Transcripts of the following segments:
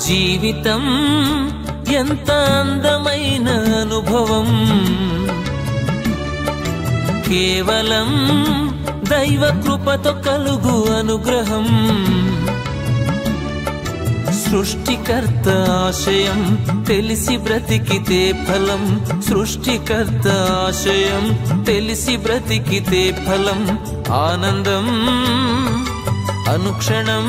జీవితం ఎంత అందమైన అనుభవం కేవలం దైవ కృపతో కలుగు అనుగ్రహం సృష్టికర్త ఆశయం తెలిసి బ్రతికితే ఫలం సృష్టికర్త ఆశయం తెలిసి బ్రతికితే ఫలం ఆనందం అనుక్షణం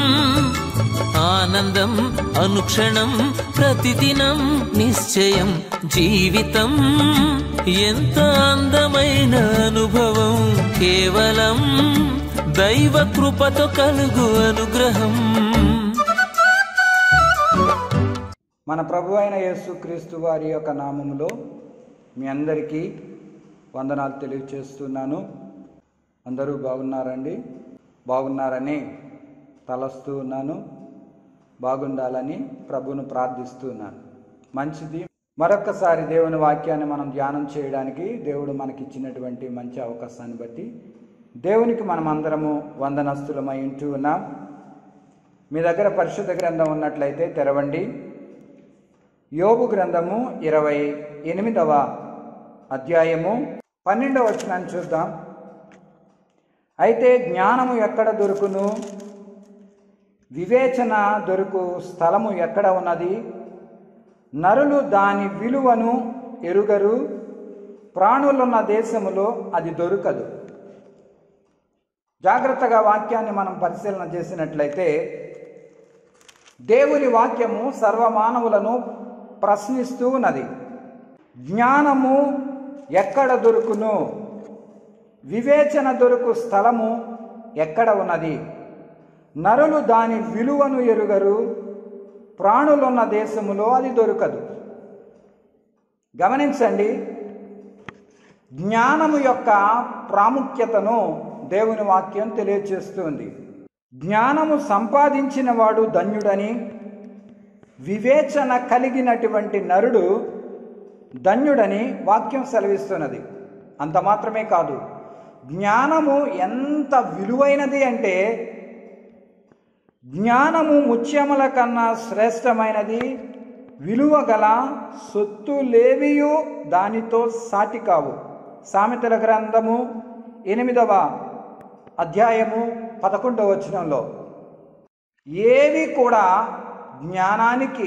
ఆనందం అనుక్షణం ప్రతిదినం నిశ్చయం జీవితం ఎంత అందమైన అనుభవం కేవలం దైవ కృపతో కలుగు అనుగ్రహం మన ప్రభు అయిన యేసుక్రీస్తు వారి యొక్క నామములో మీ అందరికీ వందనాలు తెలియచేస్తున్నాను అందరూ బాగున్నారండి బాగున్నారని తలస్తూ ఉన్నాను బాగుండాలని ప్రభును ప్రార్థిస్తున్నాను మంచిది మరొక్కసారి దేవుని వాక్యాన్ని మనం ధ్యానం చేయడానికి దేవుడు మనకిచ్చినటువంటి మంచి అవకాశాన్ని బట్టి దేవునికి మనం అందరము వందనస్తులమై ఉంటూ ఉన్నాం మీ దగ్గర పరిశుద్ధ గ్రంథం ఉన్నట్లయితే తెరవండి యోబు గ్రంథము ఇరవై ఎనిమిదవ అధ్యాయము పన్నెండవ వచనాన్ని చూద్దాం అయితే జ్ఞానము ఎక్కడ దొరుకును వివేచన దొరుకు స్థలము ఎక్కడ ఉన్నది నరులు దాని విలువను ఎరుగరు ప్రాణులున్న దేశములో అది దొరకదు జాగ్రత్తగా వాక్యాన్ని మనం పరిశీలన చేసినట్లయితే దేవుని వాక్యము సర్వమానవులను ప్రశ్నిస్తూ ఉన్నది జ్ఞానము ఎక్కడ దొరుకును వివేచన దొరుకు స్థలము ఎక్కడ ఉన్నది నరులు దాని విలువను ఎరుగరు ప్రాణులున్న దేశములో అది దొరకదు గమనించండి జ్ఞానము యొక్క ప్రాముఖ్యతను దేవుని వాక్యం తెలియచేస్తుంది జ్ఞానము సంపాదించిన వాడు ధన్యుడని వివేచన కలిగినటువంటి నరుడు ధన్యుడని వాక్యం సెలవిస్తున్నది అంత మాత్రమే కాదు జ్ఞానము ఎంత విలువైనది అంటే జ్ఞానము ముత్యముల కన్నా శ్రేష్టమైనది విలువ గల సొత్తు లేవియు దానితో సాటి కావు సామెతల గ్రంథము ఎనిమిదవ అధ్యాయము పదకొండవ వచనంలో ఏవి కూడా జ్ఞానానికి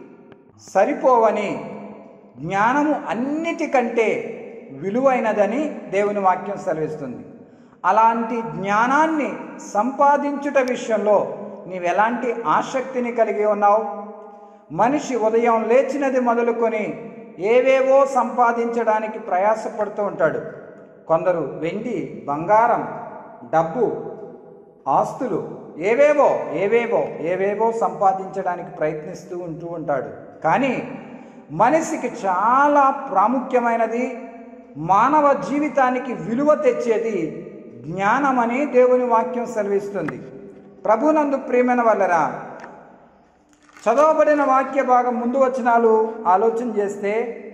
సరిపోవని జ్ఞానము అన్నిటికంటే విలువైనదని దేవుని వాక్యం సెలవిస్తుంది అలాంటి జ్ఞానాన్ని సంపాదించుట విషయంలో నీవెలాంటి ఆసక్తిని కలిగి ఉన్నావు మనిషి ఉదయం లేచినది మొదలుకొని ఏవేవో సంపాదించడానికి ప్రయాసపడుతూ ఉంటాడు కొందరు వెండి బంగారం డబ్బు ఆస్తులు ఏవేవో ఏవేవో ఏవేవో సంపాదించడానికి ప్రయత్నిస్తూ ఉంటూ ఉంటాడు కానీ మనిషికి చాలా ప్రాముఖ్యమైనది మానవ జీవితానికి విలువ తెచ్చేది జ్ఞానమని దేవుని వాక్యం సెలవిస్తుంది ప్రభునందు ప్రియమైన వల్లరా చదవబడిన వాక్య భాగం ముందు వచనాలు ఆలోచన చేస్తే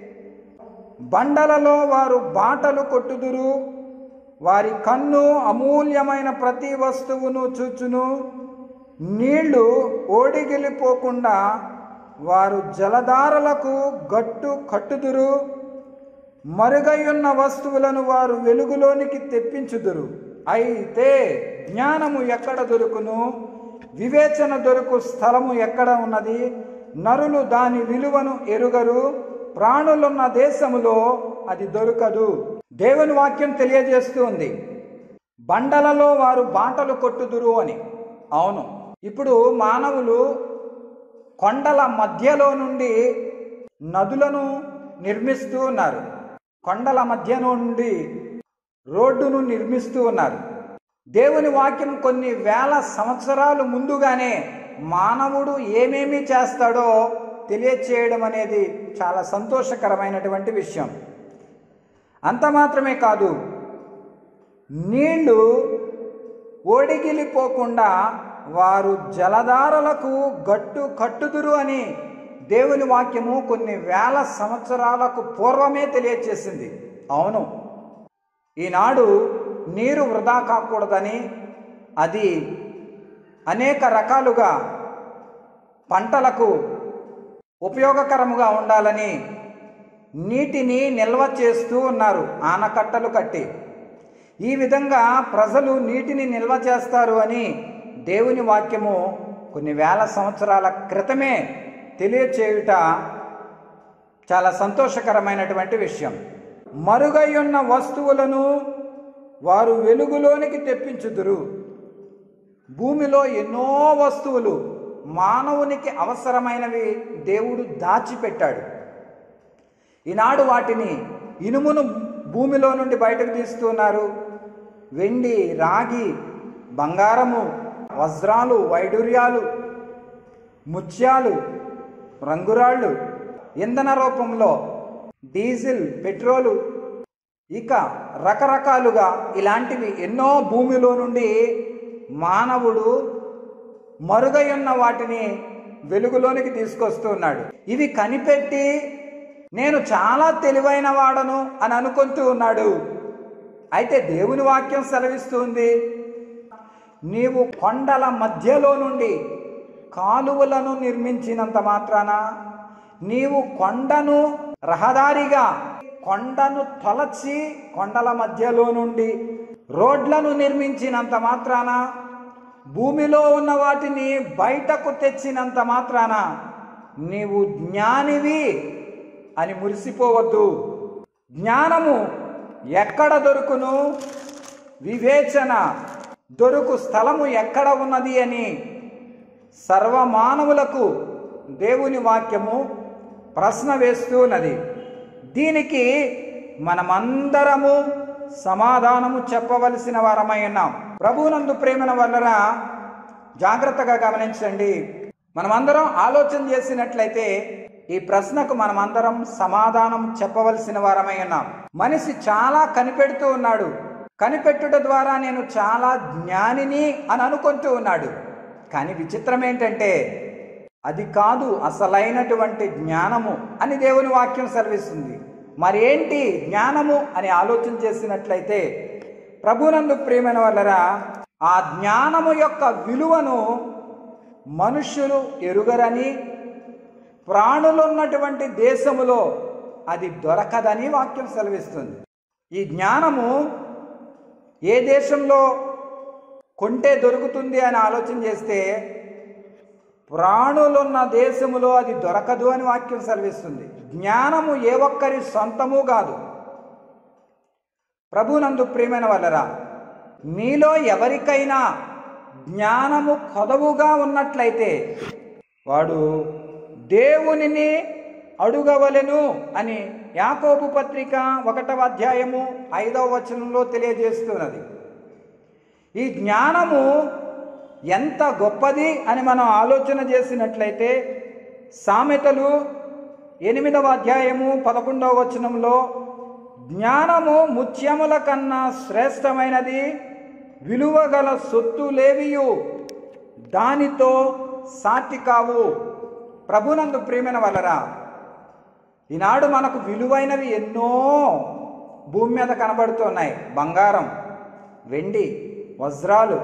బండలలో వారు బాటలు కొట్టుదురు వారి కన్ను అమూల్యమైన ప్రతి వస్తువును చూచును నీళ్లు ఓడిగిలిపోకుండా వారు జలధారలకు గట్టు కట్టుదురు మరుగయున్న వస్తువులను వారు వెలుగులోనికి తెప్పించుదురు అయితే జ్ఞానము ఎక్కడ దొరుకును వివేచన దొరుకు స్థలము ఎక్కడ ఉన్నది నరులు దాని విలువను ఎరుగరు ప్రాణులున్న దేశములో అది దొరకదు దేవుని వాక్యం తెలియజేస్తూ ఉంది బండలలో వారు బాటలు కొట్టుదురు అని అవును ఇప్పుడు మానవులు కొండల మధ్యలో నుండి నదులను నిర్మిస్తూ ఉన్నారు కొండల మధ్య నుండి రోడ్డును నిర్మిస్తూ ఉన్నారు దేవుని వాక్యం కొన్ని వేల సంవత్సరాలు ముందుగానే మానవుడు ఏమేమి చేస్తాడో తెలియచేయడం అనేది చాలా సంతోషకరమైనటువంటి విషయం అంత మాత్రమే కాదు నీళ్లు ఓడిగిలిపోకుండా వారు జలధారలకు గట్టు కట్టుదురు అని దేవుని వాక్యము కొన్ని వేల సంవత్సరాలకు పూర్వమే తెలియచేసింది అవును ఈనాడు నీరు వృధా కాకూడదని అది అనేక రకాలుగా పంటలకు ఉపయోగకరముగా ఉండాలని నీటిని నిల్వ చేస్తూ ఉన్నారు ఆనకట్టలు కట్టి ఈ విధంగా ప్రజలు నీటిని నిల్వ చేస్తారు అని దేవుని వాక్యము కొన్ని వేల సంవత్సరాల క్రితమే తెలియచేయుట చాలా సంతోషకరమైనటువంటి విషయం మరుగై ఉన్న వస్తువులను వారు వెలుగులోనికి తెప్పించుదురు భూమిలో ఎన్నో వస్తువులు మానవునికి అవసరమైనవి దేవుడు దాచిపెట్టాడు ఈనాడు వాటిని ఇనుమును భూమిలో నుండి బయటకు తీస్తున్నారు వెండి రాగి బంగారము వజ్రాలు వైడూర్యాలు ముత్యాలు రంగురాళ్ళు ఇంధన రూపంలో డీజిల్ పెట్రోలు ఇక రకరకాలుగా ఇలాంటివి ఎన్నో భూమిలో నుండి మానవుడు మరుగై ఉన్న వాటిని వెలుగులోనికి తీసుకొస్తూ ఉన్నాడు ఇవి కనిపెట్టి నేను చాలా తెలివైన వాడను అని అనుకుంటూ ఉన్నాడు అయితే దేవుని వాక్యం సెలవిస్తుంది నీవు కొండల మధ్యలో నుండి కాలువలను నిర్మించినంత మాత్రాన నీవు కొండను రహదారిగా కొండను తొలచి కొండల మధ్యలో నుండి రోడ్లను నిర్మించినంత మాత్రాన భూమిలో ఉన్న వాటిని బయటకు తెచ్చినంత మాత్రాన నీవు జ్ఞానివి అని మురిసిపోవద్దు జ్ఞానము ఎక్కడ దొరుకును వివేచన దొరుకు స్థలము ఎక్కడ ఉన్నది అని సర్వమానవులకు దేవుని వాక్యము ప్రశ్న వేస్తూ ఉన్నది దీనికి మనమందరము సమాధానము చెప్పవలసిన వారమై ఉన్నాం ప్రభువునందు ప్రేమన వలన జాగ్రత్తగా గమనించండి మనమందరం ఆలోచన చేసినట్లయితే ఈ ప్రశ్నకు మనమందరం సమాధానం చెప్పవలసిన వారమై ఉన్నాం మనిషి చాలా కనిపెడుతూ ఉన్నాడు కనిపెట్టుట ద్వారా నేను చాలా జ్ఞానిని అని అనుకుంటూ ఉన్నాడు కానీ విచిత్రం ఏంటంటే అది కాదు అసలైనటువంటి జ్ఞానము అని దేవుని వాక్యం సెలవిస్తుంది మరి ఏంటి జ్ఞానము అని ఆలోచన చేసినట్లయితే ప్రభునందు ప్రియమైన వల్లరా ఆ జ్ఞానము యొక్క విలువను మనుష్యులు ఎరుగరని ప్రాణులున్నటువంటి దేశములో అది దొరకదని వాక్యం సెలవిస్తుంది ఈ జ్ఞానము ఏ దేశంలో కొంటే దొరుకుతుంది అని ఆలోచన చేస్తే ప్రాణులున్న దేశములో అది దొరకదు అని వాక్యం సెలవిస్తుంది జ్ఞానము ఏ ఒక్కరి సొంతము కాదు ప్రభునందు ప్రియమైన వల్లరా మీలో ఎవరికైనా జ్ఞానము కొదవుగా ఉన్నట్లయితే వాడు దేవునిని అడుగవలెను అని యాకోబు పత్రిక ఒకటవ అధ్యాయము ఐదవ వచనంలో తెలియజేస్తున్నది ఈ జ్ఞానము ఎంత గొప్పది అని మనం ఆలోచన చేసినట్లయితే సామెతలు ఎనిమిదవ అధ్యాయము పదకొండవ వచనంలో జ్ఞానము ముత్యముల కన్నా శ్రేష్టమైనది విలువగల సొత్తులేవియు దానితో సాటి కావు ప్రభునందు ప్రియమైన వలరా ఈనాడు మనకు విలువైనవి ఎన్నో భూమి మీద కనబడుతున్నాయి బంగారం వెండి వజ్రాలు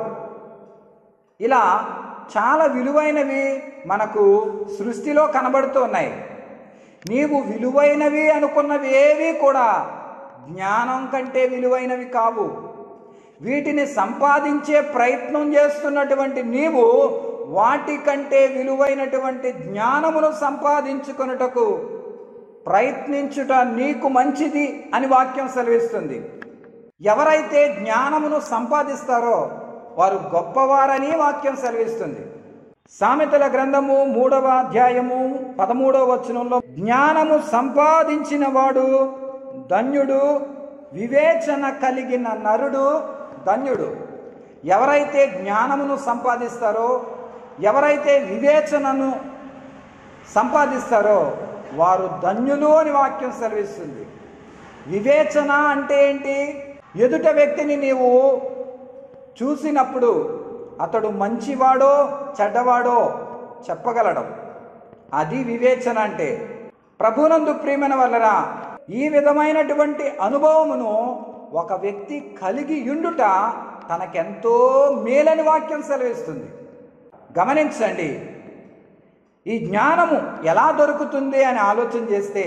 ఇలా చాలా విలువైనవి మనకు సృష్టిలో కనబడుతున్నాయి నీవు విలువైనవి అనుకున్నవి ఏవి కూడా జ్ఞానం కంటే విలువైనవి కావు వీటిని సంపాదించే ప్రయత్నం చేస్తున్నటువంటి నీవు వాటికంటే విలువైనటువంటి జ్ఞానమును సంపాదించుకొనుటకు ప్రయత్నించుట నీకు మంచిది అని వాక్యం సెలవిస్తుంది ఎవరైతే జ్ఞానమును సంపాదిస్తారో వారు గొప్పవారని వాక్యం సెలవిస్తుంది సామెతల గ్రంథము మూడవ అధ్యాయము పదమూడవ వచనంలో జ్ఞానము సంపాదించిన వాడు ధన్యుడు వివేచన కలిగిన నరుడు ధన్యుడు ఎవరైతే జ్ఞానమును సంపాదిస్తారో ఎవరైతే వివేచనను సంపాదిస్తారో వారు ధన్యులు అని వాక్యం సెలవిస్తుంది వివేచన అంటే ఏంటి ఎదుట వ్యక్తిని నీవు చూసినప్పుడు అతడు మంచివాడో చెడ్డవాడో చెప్పగలడం అది వివేచన అంటే ప్రభునందు ప్రియమైన వలన ఈ విధమైనటువంటి అనుభవమును ఒక వ్యక్తి కలిగి ఉండుట తనకెంతో మేలని వాక్యం సెలవిస్తుంది గమనించండి ఈ జ్ఞానము ఎలా దొరుకుతుంది అని ఆలోచన చేస్తే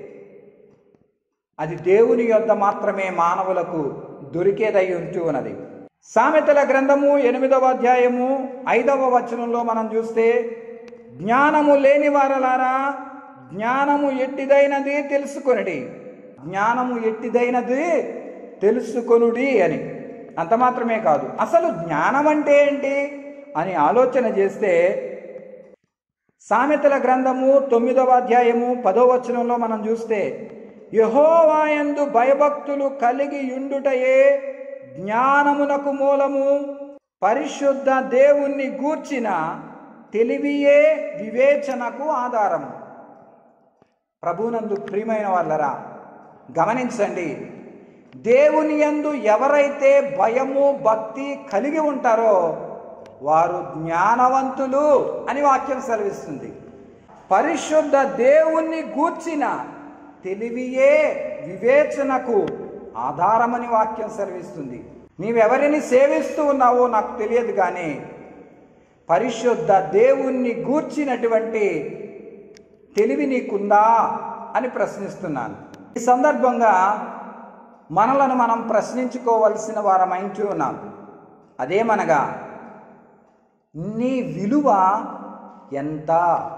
అది దేవుని యొద్ద మాత్రమే మానవులకు దొరికేదై ఉంటూ ఉన్నది సామెతల గ్రంథము ఎనిమిదవ అధ్యాయము ఐదవ వచనంలో మనం చూస్తే జ్ఞానము లేని వారలారా జ్ఞానము ఎట్టిదైనది తెలుసుకొనడి జ్ఞానము ఎట్టిదైనది తెలుసుకొనుడి అని అంత మాత్రమే కాదు అసలు జ్ఞానం అంటే ఏంటి అని ఆలోచన చేస్తే సామెతల గ్రంథము తొమ్మిదవ అధ్యాయము పదో వచనంలో మనం చూస్తే యహోవాయందు భయభక్తులు కలిగి యుండుటయే జ్ఞానమునకు మూలము పరిశుద్ధ దేవుణ్ణి గూర్చిన తెలివియే వివేచనకు ఆధారము ప్రభునందు ప్రియమైన వాళ్ళరా గమనించండి దేవుని యందు ఎవరైతే భయము భక్తి కలిగి ఉంటారో వారు జ్ఞానవంతులు అని వాక్యం సెలవిస్తుంది పరిశుద్ధ దేవుణ్ణి గూర్చిన తెలివియే వివేచనకు ఆధారమని వాక్యం సెలవిస్తుంది నీవెవరిని సేవిస్తూ ఉన్నావో నాకు తెలియదు కానీ పరిశుద్ధ దేవుణ్ణి గూర్చినటువంటి తెలివి నీకుందా అని ప్రశ్నిస్తున్నాను ఈ సందర్భంగా మనలను మనం ప్రశ్నించుకోవలసిన వారమైంటూ ఉన్నాం అదేమనగా నీ విలువ ఎంత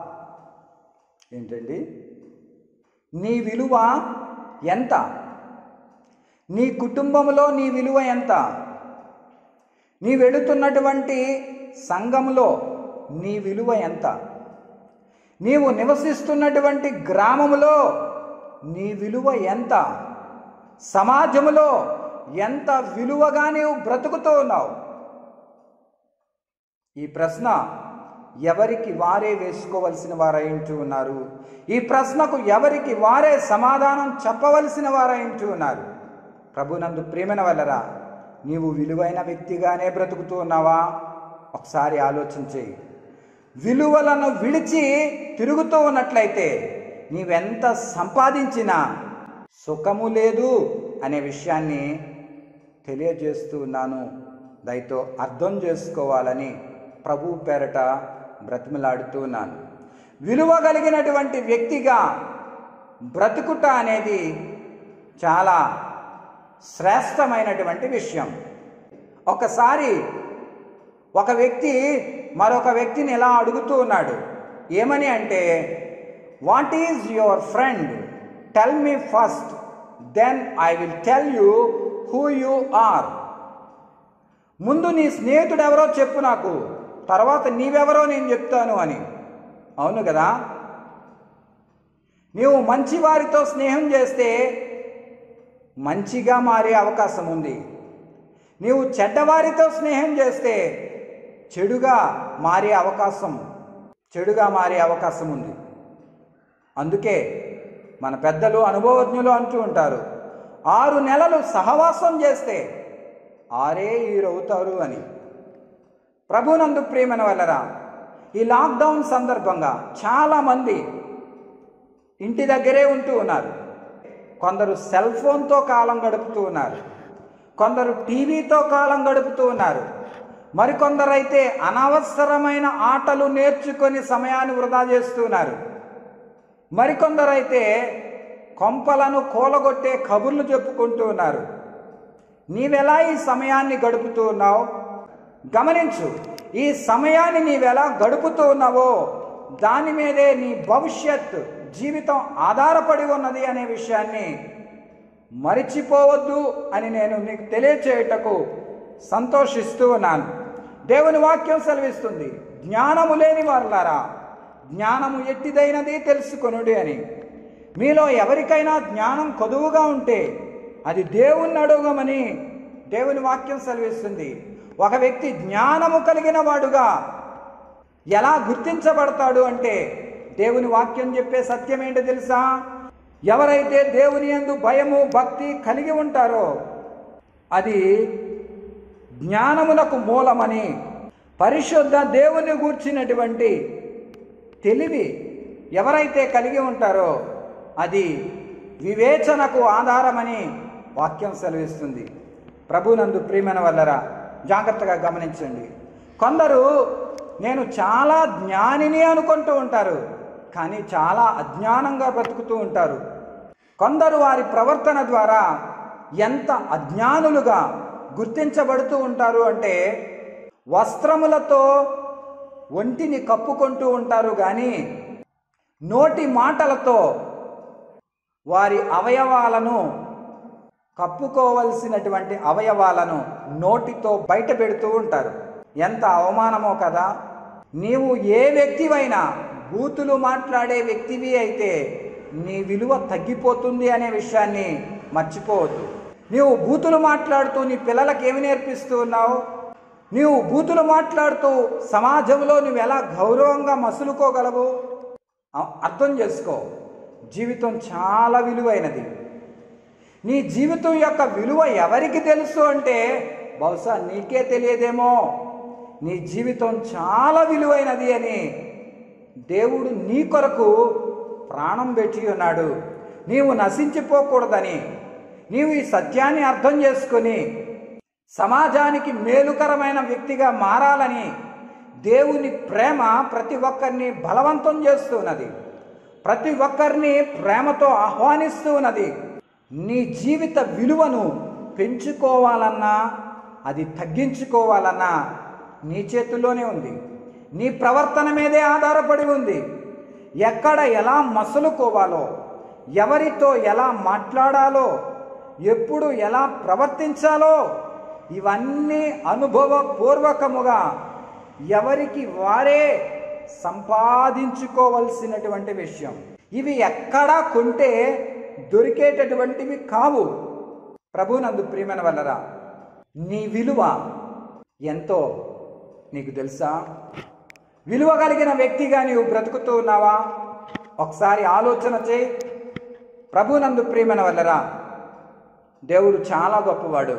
ఏంటండి నీ విలువ ఎంత నీ కుటుంబంలో నీ విలువ ఎంత నీ వెడుతున్నటువంటి సంఘంలో నీ విలువ ఎంత నీవు నివసిస్తున్నటువంటి గ్రామములో నీ విలువ ఎంత సమాజములో ఎంత విలువగా నీవు బ్రతుకుతూ ఉన్నావు ఈ ప్రశ్న ఎవరికి వారే వేసుకోవలసిన వారైంటూ ఉన్నారు ఈ ప్రశ్నకు ఎవరికి వారే సమాధానం చెప్పవలసిన వారైంటూ ఉన్నారు ప్రభునందు ప్రేమన వల్లరా నీవు విలువైన వ్యక్తిగానే బ్రతుకుతూ ఉన్నావా ఒకసారి ఆలోచన చేయి విలువలను విడిచి తిరుగుతూ ఉన్నట్లయితే నీవెంత సంపాదించినా సుఖము లేదు అనే విషయాన్ని తెలియజేస్తూ ఉన్నాను దయతో అర్థం చేసుకోవాలని ప్రభు పేరట బ్రతిమలాడుతూ ఉన్నాను విలువ కలిగినటువంటి వ్యక్తిగా బ్రతుకుట అనేది చాలా శ్రేష్టమైనటువంటి విషయం ఒకసారి ఒక వ్యక్తి మరొక వ్యక్తిని ఎలా అడుగుతూ ఉన్నాడు ఏమని అంటే what is your friend tell me first then I will tell you who you are ముందు నీ స్నేహితుడు ఎవరో చెప్పు నాకు తర్వాత నీవెవరో నేను చెప్తాను అని అవును కదా నీవు మంచి వారితో స్నేహం చేస్తే మంచిగా మారే అవకాశం ఉంది నీవు చెడ్డవారితో స్నేహం చేస్తే చెడుగా మారే అవకాశం చెడుగా మారే అవకాశం ఉంది అందుకే మన పెద్దలు అనుభవజ్ఞులు అంటూ ఉంటారు ఆరు నెలలు సహవాసం చేస్తే ఆరే ఈరవుతారు అని ప్రభునందు ప్రేమన వల్లరా ఈ లాక్డౌన్ సందర్భంగా చాలామంది ఇంటి దగ్గరే ఉంటూ ఉన్నారు కొందరు సెల్ ఫోన్తో కాలం గడుపుతూ ఉన్నారు కొందరు టీవీతో కాలం గడుపుతూ ఉన్నారు మరికొందరైతే అనవసరమైన ఆటలు నేర్చుకొని సమయాన్ని వృధా చేస్తున్నారు మరికొందరైతే కొంపలను కూలగొట్టే కబుర్లు చెప్పుకుంటూ ఉన్నారు నీవెలా ఈ సమయాన్ని గడుపుతూ ఉన్నావు గమనించు ఈ సమయాన్ని నీవెలా గడుపుతూ ఉన్నావో దాని మీదే నీ భవిష్యత్ జీవితం ఆధారపడి ఉన్నది అనే విషయాన్ని మరిచిపోవద్దు అని నేను నీకు తెలియచేయుటకు సంతోషిస్తూ ఉన్నాను దేవుని వాక్యం సెలవిస్తుంది జ్ఞానము లేని వారులారా జ్ఞానము ఎట్టిదైనది తెలుసుకొనుడి అని మీలో ఎవరికైనా జ్ఞానం కొదువుగా ఉంటే అది దేవుణ్ణి అడుగమని దేవుని వాక్యం సెలవిస్తుంది ఒక వ్యక్తి జ్ఞానము కలిగిన వాడుగా ఎలా గుర్తించబడతాడు అంటే దేవుని వాక్యం చెప్పే సత్యం ఏంటో తెలుసా ఎవరైతే దేవుని యందు భయము భక్తి కలిగి ఉంటారో అది జ్ఞానమునకు మూలమని పరిశుద్ధ దేవుని గూర్చినటువంటి తెలివి ఎవరైతే కలిగి ఉంటారో అది వివేచనకు ఆధారమని వాక్యం సెలవిస్తుంది ప్రభునందు ప్రియమైన వల్లరా జాగ్రత్తగా గమనించండి కొందరు నేను చాలా జ్ఞానిని అనుకుంటూ ఉంటారు కానీ చాలా అజ్ఞానంగా బ్రతుకుతూ ఉంటారు కొందరు వారి ప్రవర్తన ద్వారా ఎంత అజ్ఞానులుగా గుర్తించబడుతూ ఉంటారు అంటే వస్త్రములతో ఒంటిని కప్పుకుంటూ ఉంటారు కానీ నోటి మాటలతో వారి అవయవాలను కప్పుకోవలసినటువంటి అవయవాలను నోటితో బయట పెడుతూ ఉంటారు ఎంత అవమానమో కదా నీవు ఏ వ్యక్తివైనా బూతులు మాట్లాడే వ్యక్తివి అయితే నీ విలువ తగ్గిపోతుంది అనే విషయాన్ని మర్చిపోవద్దు నీవు బూతులు మాట్లాడుతూ నీ పిల్లలకి ఏమి నేర్పిస్తూ ఉన్నావు నీవు బూతులు మాట్లాడుతూ సమాజంలో నువ్వు ఎలా గౌరవంగా మసులుకోగలవు అ- అర్థం చేసుకో జీవితం చాలా విలువైనది నీ జీవితం యొక్క విలువ ఎవరికి తెలుసు అంటే బహుశా నీకే తెలియదేమో నీ జీవితం చాలా విలువైనది అని దేవుడు నీ కొరకు ప్రాణం పెట్టి ఉన్నాడు నీవు నశించిపోకూడదని నీవు ఈ సత్యాన్ని అర్థం చేసుకొని సమాజానికి మేలుకరమైన వ్యక్తిగా మారాలని దేవుని ప్రేమ ప్రతి ఒక్కరిని బలవంతం చేస్తున్నది ప్రతి ఒక్కరిని ప్రేమతో ఆహ్వానిస్తూ ఉన్నది నీ జీవిత విలువను పెంచుకోవాలన్నా అది తగ్గించుకోవాలన్నా నీ చేతుల్లోనే ఉంది నీ ప్రవర్తన మీదే ఆధారపడి ఉంది ఎక్కడ ఎలా మసలుకోవాలో ఎవరితో ఎలా మాట్లాడాలో ఎప్పుడు ఎలా ప్రవర్తించాలో ఇవన్నీ అనుభవపూర్వకముగా ఎవరికి వారే సంపాదించుకోవలసినటువంటి విషయం ఇవి ఎక్కడా కొంటే దొరికేటటువంటివి కావు ప్రభునందు ప్రియమైన వల్లరా నీ విలువ ఎంతో నీకు తెలుసా విలువ కలిగిన వ్యక్తిగా నీవు బ్రతుకుతూ ఉన్నావా ఒకసారి ఆలోచన చేయి ప్రభునందు ప్రియమైన వల్లరా దేవుడు చాలా గొప్పవాడు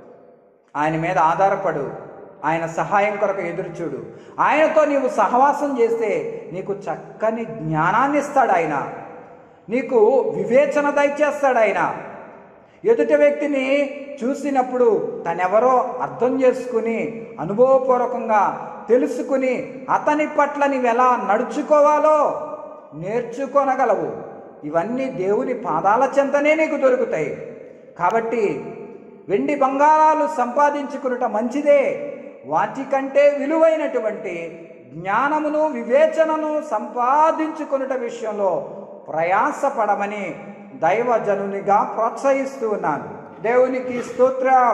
ఆయన మీద ఆధారపడు ఆయన సహాయం కొరకు ఎదురుచూడు ఆయనతో నీవు సహవాసం చేస్తే నీకు చక్కని జ్ఞానాన్ని ఇస్తాడు ఆయన నీకు వివేచన దయచేస్తాడు ఆయన ఎదుటి వ్యక్తిని చూసినప్పుడు తనెవరో అర్థం చేసుకుని అనుభవపూర్వకంగా తెలుసుకుని అతని పట్ల నీవు ఎలా నడుచుకోవాలో నేర్చుకొనగలవు ఇవన్నీ దేవుని పాదాల చెంతనే నీకు దొరుకుతాయి కాబట్టి వెండి బంగారాలు సంపాదించుకునుట మంచిదే వాటికంటే విలువైనటువంటి జ్ఞానమును వివేచనను సంపాదించుకునుట విషయంలో ప్రయాసపడమని దైవజనునిగా ప్రోత్సహిస్తూ ఉన్నాను దేవునికి స్తోత్రం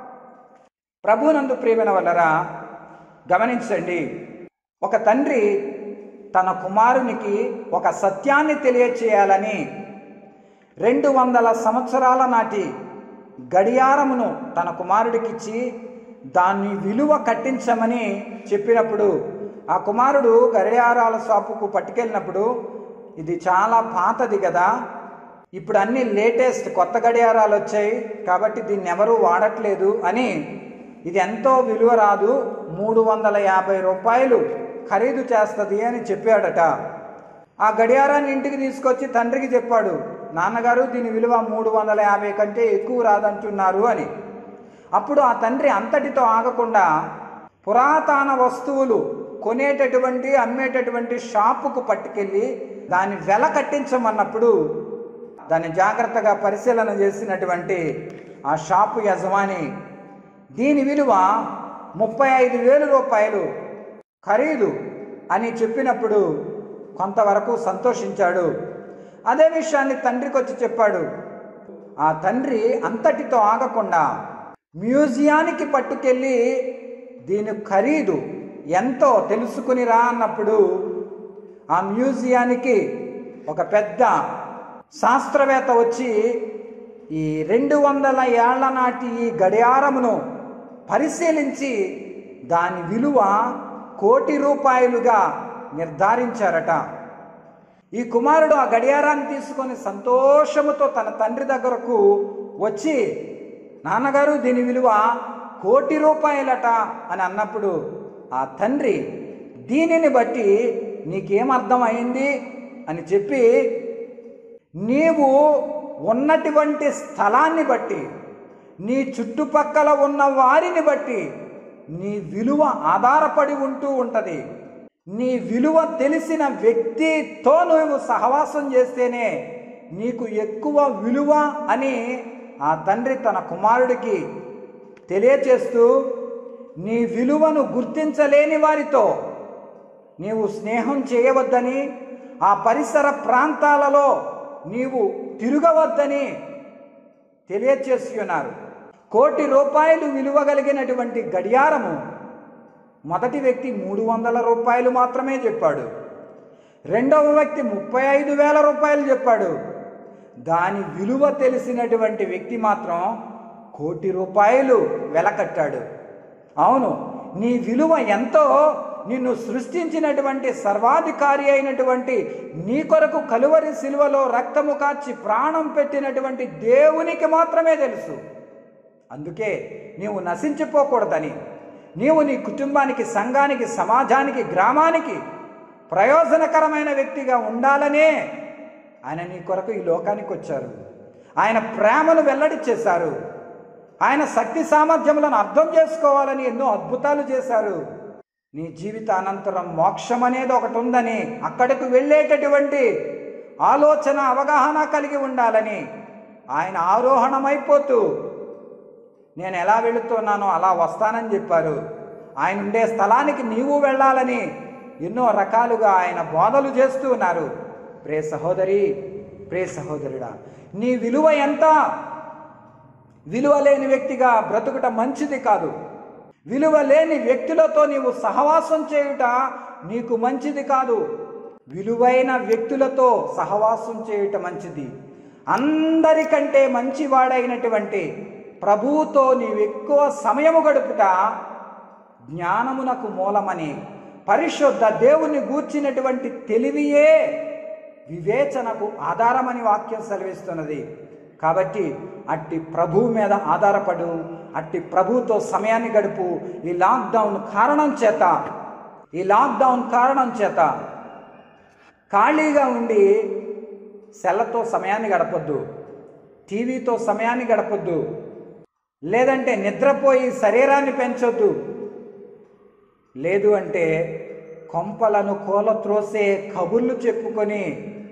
ప్రభునందు ప్రియమైన వల్లరా గమనించండి ఒక తండ్రి తన కుమారునికి ఒక సత్యాన్ని తెలియచేయాలని రెండు వందల సంవత్సరాల నాటి గడియారమును తన కుమారుడికిచ్చి దాన్ని విలువ కట్టించమని చెప్పినప్పుడు ఆ కుమారుడు గడియారాల షాపుకు పట్టుకెళ్ళినప్పుడు ఇది చాలా పాతది కదా ఇప్పుడు అన్ని లేటెస్ట్ కొత్త గడియారాలు వచ్చాయి కాబట్టి దీన్ని ఎవరూ వాడట్లేదు అని ఇది ఎంతో విలువ రాదు మూడు వందల యాభై రూపాయలు ఖరీదు చేస్తుంది అని చెప్పాడట ఆ గడియారాన్ని ఇంటికి తీసుకొచ్చి తండ్రికి చెప్పాడు నాన్నగారు దీని విలువ మూడు వందల యాభై కంటే ఎక్కువ రాదంటున్నారు అని అప్పుడు ఆ తండ్రి అంతటితో ఆగకుండా పురాతన వస్తువులు కొనేటటువంటి అమ్మేటటువంటి షాపుకు పట్టుకెళ్ళి దాని వెల కట్టించమన్నప్పుడు దాన్ని జాగ్రత్తగా పరిశీలన చేసినటువంటి ఆ షాపు యజమాని దీని విలువ ముప్పై ఐదు వేలు రూపాయలు ఖరీదు అని చెప్పినప్పుడు కొంతవరకు సంతోషించాడు అదే విషయాన్ని తండ్రికి వచ్చి చెప్పాడు ఆ తండ్రి అంతటితో ఆగకుండా మ్యూజియానికి పట్టుకెళ్ళి దీని ఖరీదు ఎంతో తెలుసుకుని రా అన్నప్పుడు ఆ మ్యూజియానికి ఒక పెద్ద శాస్త్రవేత్త వచ్చి ఈ రెండు వందల ఏళ్ల నాటి ఈ గడియారమును పరిశీలించి దాని విలువ కోటి రూపాయలుగా నిర్ధారించారట ఈ కుమారుడు ఆ గడియారాన్ని తీసుకొని సంతోషముతో తన తండ్రి దగ్గరకు వచ్చి నాన్నగారు దీని విలువ కోటి రూపాయలట అని అన్నప్పుడు ఆ తండ్రి దీనిని బట్టి నీకేం అర్థమైంది అని చెప్పి నీవు ఉన్నటువంటి స్థలాన్ని బట్టి నీ చుట్టుపక్కల ఉన్న వారిని బట్టి నీ విలువ ఆధారపడి ఉంటూ ఉంటుంది నీ విలువ తెలిసిన వ్యక్తితో నువ్వు సహవాసం చేస్తేనే నీకు ఎక్కువ విలువ అని ఆ తండ్రి తన కుమారుడికి తెలియచేస్తూ నీ విలువను గుర్తించలేని వారితో నీవు స్నేహం చేయవద్దని ఆ పరిసర ప్రాంతాలలో నీవు తిరగవద్దని తెలియచేసి ఉన్నారు కోటి రూపాయలు విలువ కలిగినటువంటి గడియారము మొదటి వ్యక్తి మూడు వందల రూపాయలు మాత్రమే చెప్పాడు రెండవ వ్యక్తి ముప్పై ఐదు వేల రూపాయలు చెప్పాడు దాని విలువ తెలిసినటువంటి వ్యక్తి మాత్రం కోటి రూపాయలు వెల కట్టాడు అవును నీ విలువ ఎంతో నిన్ను సృష్టించినటువంటి సర్వాధికారి అయినటువంటి నీ కొరకు కలువరి శిలువలో రక్తము కాచి ప్రాణం పెట్టినటువంటి దేవునికి మాత్రమే తెలుసు అందుకే నీవు నశించిపోకూడదని నీవు నీ కుటుంబానికి సంఘానికి సమాజానికి గ్రామానికి ప్రయోజనకరమైన వ్యక్తిగా ఉండాలనే ఆయన నీ కొరకు ఈ లోకానికి వచ్చారు ఆయన ప్రేమను వెల్లడి చేశారు ఆయన శక్తి సామర్థ్యములను అర్థం చేసుకోవాలని ఎన్నో అద్భుతాలు చేశారు నీ జీవిత అనంతరం మోక్షం అనేది ఒకటి ఉందని అక్కడికి వెళ్ళేటటువంటి ఆలోచన అవగాహన కలిగి ఉండాలని ఆయన ఆరోహణమైపోతూ నేను ఎలా వెళుతున్నానో అలా వస్తానని చెప్పారు ఆయన ఉండే స్థలానికి నీవు వెళ్ళాలని ఎన్నో రకాలుగా ఆయన బోధలు చేస్తూ ఉన్నారు ప్రే సహోదరి ప్రే సహోదరుడా నీ విలువ ఎంత విలువ లేని వ్యక్తిగా బ్రతుకుట మంచిది కాదు విలువ లేని వ్యక్తులతో నీవు సహవాసం చేయుట నీకు మంచిది కాదు విలువైన వ్యక్తులతో సహవాసం చేయుట మంచిది అందరికంటే మంచివాడైనటువంటి ప్రభువుతో నీవు ఎక్కువ సమయము గడుపుట జ్ఞానమునకు మూలమని పరిశుద్ధ దేవుని గూర్చినటువంటి తెలివియే వివేచనకు ఆధారమని వాక్యం సెలవిస్తున్నది కాబట్టి అట్టి ప్రభువు మీద ఆధారపడు అట్టి ప్రభువుతో సమయాన్ని గడుపు ఈ లాక్డౌన్ కారణం చేత ఈ లాక్డౌన్ కారణం చేత ఖాళీగా ఉండి సెల్లతో సమయాన్ని గడపొద్దు టీవీతో సమయాన్ని గడపొద్దు లేదంటే నిద్రపోయి శరీరాన్ని పెంచొద్దు లేదు అంటే కొంపలను కోల త్రోసే కబుర్లు చెప్పుకొని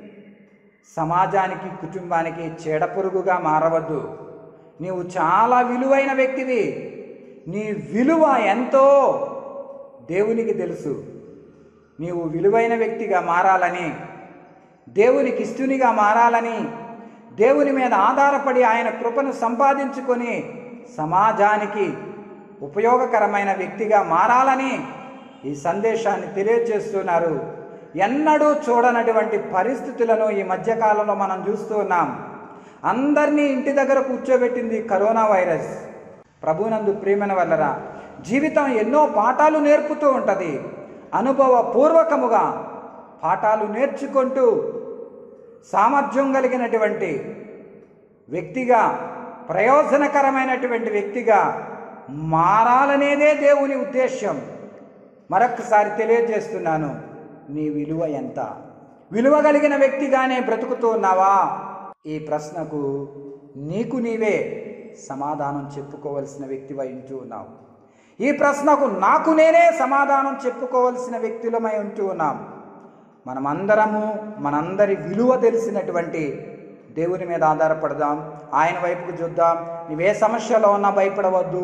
సమాజానికి కుటుంబానికి చీడపురుగుగా మారవద్దు నీవు చాలా విలువైన వ్యక్తివి నీ విలువ ఎంతో దేవునికి తెలుసు నీవు విలువైన వ్యక్తిగా మారాలని దేవునికి ఇష్టునిగా మారాలని దేవుని మీద ఆధారపడి ఆయన కృపను సంపాదించుకొని సమాజానికి ఉపయోగకరమైన వ్యక్తిగా మారాలని ఈ సందేశాన్ని తెలియజేస్తున్నారు ఎన్నడూ చూడనటువంటి పరిస్థితులను ఈ మధ్యకాలంలో మనం చూస్తూ ఉన్నాం అందరినీ ఇంటి దగ్గర కూర్చోబెట్టింది కరోనా వైరస్ ప్రభునందు ప్రేమన వల్లరా జీవితం ఎన్నో పాఠాలు నేర్పుతూ ఉంటుంది అనుభవపూర్వకముగా పాఠాలు నేర్చుకుంటూ సామర్థ్యం కలిగినటువంటి వ్యక్తిగా ప్రయోజనకరమైనటువంటి వ్యక్తిగా మారాలనేదే దేవుని ఉద్దేశ్యం మరొకసారి తెలియజేస్తున్నాను నీ విలువ ఎంత విలువ కలిగిన వ్యక్తిగానే బ్రతుకుతూ ఉన్నావా ఈ ప్రశ్నకు నీకు నీవే సమాధానం చెప్పుకోవలసిన వ్యక్తివై ఉంటూ ఉన్నావు ఈ ప్రశ్నకు నాకు నేనే సమాధానం చెప్పుకోవలసిన వ్యక్తులమై ఉంటూ ఉన్నాం మనమందరము మనందరి విలువ తెలిసినటువంటి దేవుని మీద ఆధారపడదాం ఆయన వైపుకు చూద్దాం నువ్వే సమస్యలో ఉన్నా భయపడవద్దు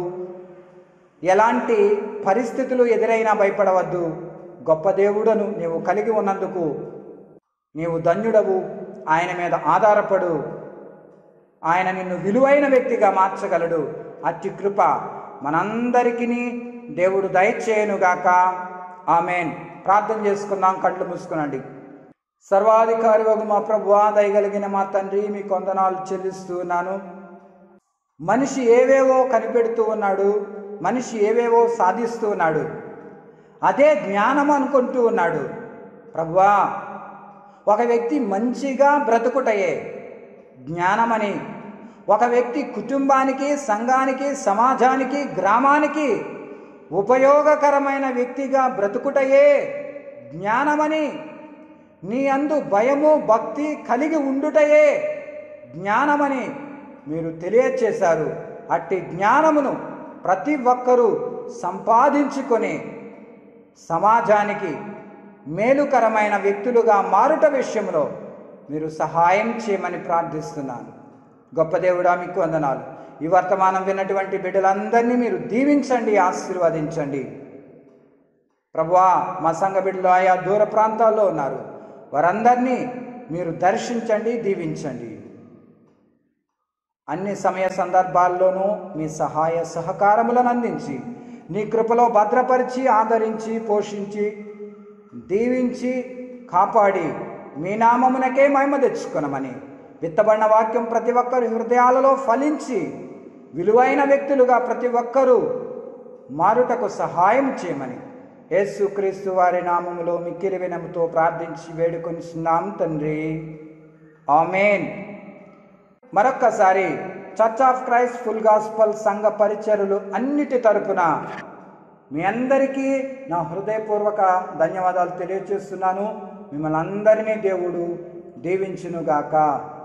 ఎలాంటి పరిస్థితులు ఎదురైనా భయపడవద్దు గొప్ప దేవుడను నీవు కలిగి ఉన్నందుకు నీవు ధన్యుడవు ఆయన మీద ఆధారపడు ఆయన నిన్ను విలువైన వ్యక్తిగా మార్చగలడు అతి కృప మనందరికీ దేవుడు దయచేయనుగాక ఆమెన్ ప్రార్థన చేసుకుందాం కళ్ళు మూసుకునండి సర్వాధికారి ఒక మా ప్రభువా దయగలిగిన మా తండ్రి మీ కొందనాలు చెల్లిస్తూ ఉన్నాను మనిషి ఏవేవో కనిపెడుతూ ఉన్నాడు మనిషి ఏవేవో సాధిస్తూ ఉన్నాడు అదే జ్ఞానం అనుకుంటూ ఉన్నాడు ప్రభువా ఒక వ్యక్తి మంచిగా బ్రతుకుటయే జ్ఞానమని ఒక వ్యక్తి కుటుంబానికి సంఘానికి సమాజానికి గ్రామానికి ఉపయోగకరమైన వ్యక్తిగా బ్రతుకుటయే జ్ఞానమని నీ అందు భయము భక్తి కలిగి ఉండుటయే జ్ఞానమని మీరు తెలియచేశారు అట్టి జ్ఞానమును ప్రతి ఒక్కరూ సంపాదించుకొని సమాజానికి మేలుకరమైన వ్యక్తులుగా మారుట విషయంలో మీరు సహాయం చేయమని ప్రార్థిస్తున్నాను గొప్ప దేవుడా మీకు వందనాలు ఈ వర్తమానం విన్నటువంటి బిడ్డలందరినీ మీరు దీవించండి ఆశీర్వదించండి ప్రభువా మా సంఘ బిడ్డలు ఆయా దూర ప్రాంతాల్లో ఉన్నారు వారందరినీ మీరు దర్శించండి దీవించండి అన్ని సమయ సందర్భాల్లోనూ మీ సహాయ సహకారములను అందించి నీ కృపలో భద్రపరిచి ఆదరించి పోషించి దీవించి కాపాడి మీ నామమునకే మహిమ తెచ్చుకొనమని విత్తబడిన వాక్యం ప్రతి ఒక్కరి హృదయాలలో ఫలించి విలువైన వ్యక్తులుగా ప్రతి ఒక్కరూ మారుటకు సహాయం చేయమని యేసుక్రీస్తు వారి నామములో మిక్కిరి వినముతో ప్రార్థించి వేడుకొనిస్తున్నాం తండ్రి ఆమెన్ మరొక్కసారి church of Christ full gospel సంఘ పరిచరులు అన్నిటి తరపున మీ అందరికీ నా హృదయపూర్వక ధన్యవాదాలు తెలియజేస్తున్నాను మిమ్మల్ని అందరినీ దేవుడు దీవించునుగాక